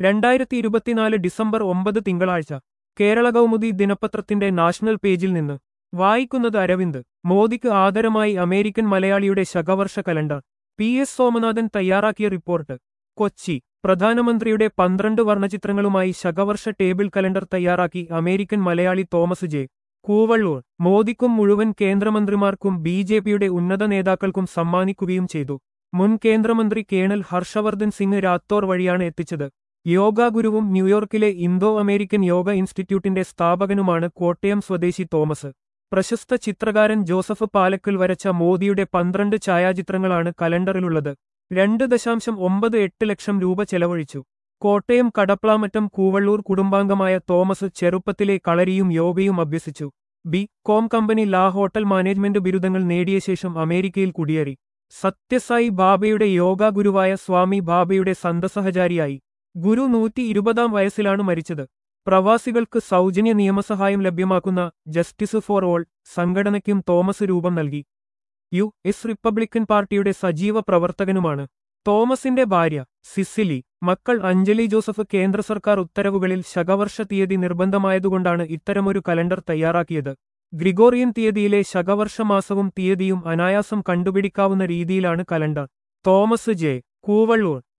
രണ്ടായിരത്തി ഇരുപത്തിനാല് ഡിസംബർ ഒമ്പത് തിങ്കളാഴ്ച കേരള കൗമുദി ദിനപത്രത്തിന്റെ നാഷണൽ പേജിൽ നിന്ന് വായിക്കുന്നത് അരവിന്ദ് മോദിക്ക് ആദരമായി അമേരിക്കൻ മലയാളിയുടെ ശകവർഷ കലണ്ടർ പി എസ് സോമനാഥൻ തയ്യാറാക്കിയ റിപ്പോർട്ട് കൊച്ചി പ്രധാനമന്ത്രിയുടെ പന്ത്രണ്ട് വർണ്ണചിത്രങ്ങളുമായി ശകവർഷ ടേബിൾ കലണ്ടർ തയ്യാറാക്കി അമേരിക്കൻ മലയാളി തോമസ് ജെ കൂവള്ളൂർ മോദിക്കും മുഴുവൻ കേന്ദ്രമന്ത്രിമാർക്കും ബി ജെ പിയുടെ ഉന്നത നേതാക്കൾക്കും സമ്മാനിക്കുകയും ചെയ്തു മുൻ കേന്ദ്രമന്ത്രി കേണൽ ഹർഷവർദ്ധൻ സിംഗ് രാത്തോർ വഴിയാണ് എത്തിച്ചത് യോഗ ഗുരുവും ന്യൂയോർക്കിലെ ഇന്തോ അമേരിക്കൻ യോഗ ഇൻസ്റ്റിറ്റ്യൂട്ടിന്റെ സ്ഥാപകനുമാണ് കോട്ടയം സ്വദേശി തോമസ് പ്രശസ്ത ചിത്രകാരൻ ജോസഫ് പാലക്കൽ വരച്ച മോദിയുടെ പന്ത്രണ്ട് ഛായാചിത്രങ്ങളാണ് കലണ്ടറിലുള്ളത് രണ്ട് ദശാംശം ഒമ്പത് എട്ട് ലക്ഷം രൂപ ചെലവഴിച്ചു കോട്ടയം കടപ്ലാമറ്റം കൂവള്ളൂർ കുടുംബാംഗമായ തോമസ് ചെറുപ്പത്തിലെ കളരിയും യോഗയും അഭ്യസിച്ചു B com company law hotel management ബിരുദങ്ങൾ നേടിയ ശേഷം അമേരിക്കയിൽ കുടിയേറി സത്യസായി ബാബയുടെ യോഗ ഗുരുവായ സ്വാമി ബാബയുടെ സന്തസഹചാരിയായി ഗുരു നൂറ്റി ഇരുപതാം വയസ്സിലാണ് മരിച്ചത് പ്രവാസികൾക്ക് സൗജന്യ നിയമസഹായം ലഭ്യമാക്കുന്ന ജസ്റ്റിസ് ഫോർ ഓൾ സംഘടനയ്ക്കും തോമസ് രൂപം നൽകി യു എസ് റിപ്പബ്ലിക്കൻ പാർട്ടിയുടെ സജീവ പ്രവർത്തകനുമാണ് തോമസിന്റെ ഭാര്യ സിസിലി മക്കൾ അഞ്ജലി ജോസഫ് കേന്ദ്ര സർക്കാർ ഉത്തരവുകളിൽ ശകവർഷ തീയതി നിർബന്ധമായതുകൊണ്ടാണ് ഇത്തരമൊരു കലണ്ടർ തയ്യാറാക്കിയത് ഗ്രിഗോറിയൻ തീയതിയിലെ ശകവർഷ മാസവും തീയതിയും അനായാസം കണ്ടുപിടിക്കാവുന്ന രീതിയിലാണ് കലണ്ടർ തോമസ് ജെ കൂവള്ളൂർ